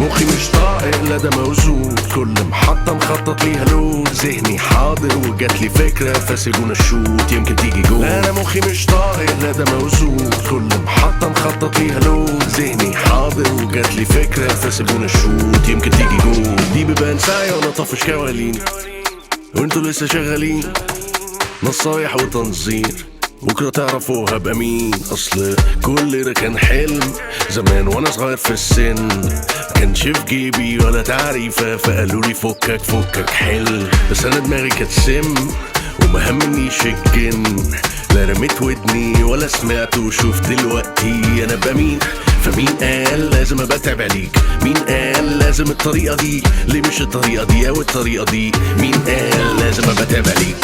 مخي مش طايق لا ده موزون كل محطة مخطط ليها لون ذهني حاضر وجات لي فكرة فسيبونا الشوت يمكن تيجي جول لا انا مخي مش طايق لا ده موزون كل محطة مخطط ليها لون ذهني حاضر وجات لي فكرة فسيبونا الشوت يمكن تيجي جول دي بيبان ساعة وانا طفش كوالين وانتوا لسه شغالين نصايح وتنظير بكرة تعرفوا هبقى مين أصل كل ده كان حلم زمان وأنا صغير في السن كانش في جيبي ولا تعريفة فقالوا لي فكك فكك حل بس أنا دماغي كانت سم وما همنيش الجن لا رميت ودني ولا سمعت وشوف دلوقتي أنا بقى مين فمين قال لازم ابقى تابع ليك مين قال لازم الطريقة دي ليه مش الطريقة دي او الطريقة دي مين قال لازم ابقى تابع ليك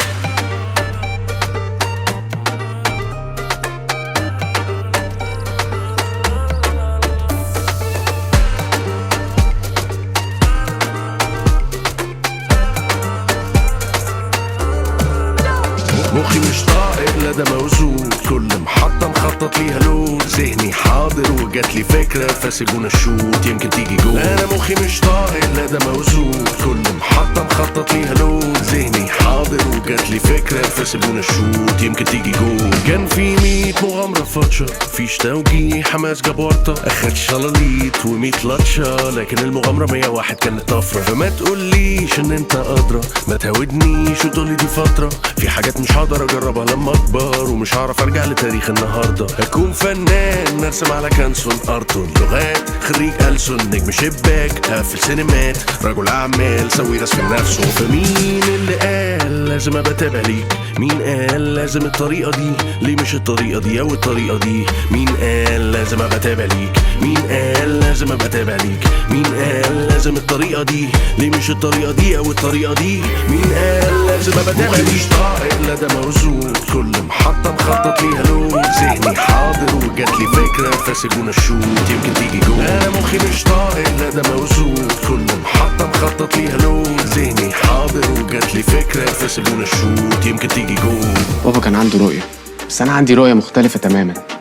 مخي مش طايق لا ده موزون كل محطة مخطط ليها لون ذهني حاضر وجات لي فكرة فسيبونا الشوت يمكن تيجي جول انا مخي مش طايق لا ده موزون كل محطة مخطط ليها لون ذهني حاضر وجات لي فكرة فسيبونا الشوت يمكن تيجي جول كان في ميت مغامرة فاتشة فيش توجيه حماس جاب ورطة اخد شلاليت وميت لطشة لكن المغامرة مية واحد كانت طفرة فما تقوليش ان انت ادرى ما تهودنيش وتقولي دي فترة في حاجات مش هقدر اجربها لما اكبر ومش هعرف ارجع لتاريخ النهارده هكون فنان ارسم على كانسون ارتون لغات خريج ألسن نجم شباك هقفل سينمات رجل اعمال سوي رسم نفسه فمين اللي قال لازم ابقى تابع ليك مين قال لازم الطريقه دي ليه مش الطريقه دي او الطريقه دي مين قال لازم ابقى تابع ليك مين قال لازم ابقى تابع ليك مين قال لازم الطريقه دي ليه مش الطريقه دي او الطريقه دي مين قال لازم ابقى تابع ليك مش طايق لا ده موزون كل محطه مخطط ليها لون ذهني حاضر وجات لي فكره فسيبونا الشوت يمكن تيجي جول انا مخي مش طايق لا ده موزون كل محطه مخطط ليها لون ذهني حاضر وجات لي فكره فسيبونا الشوت يمكن تيجي جول بابا كان عنده رؤية بس أنا عندي رؤية مختلفة تماما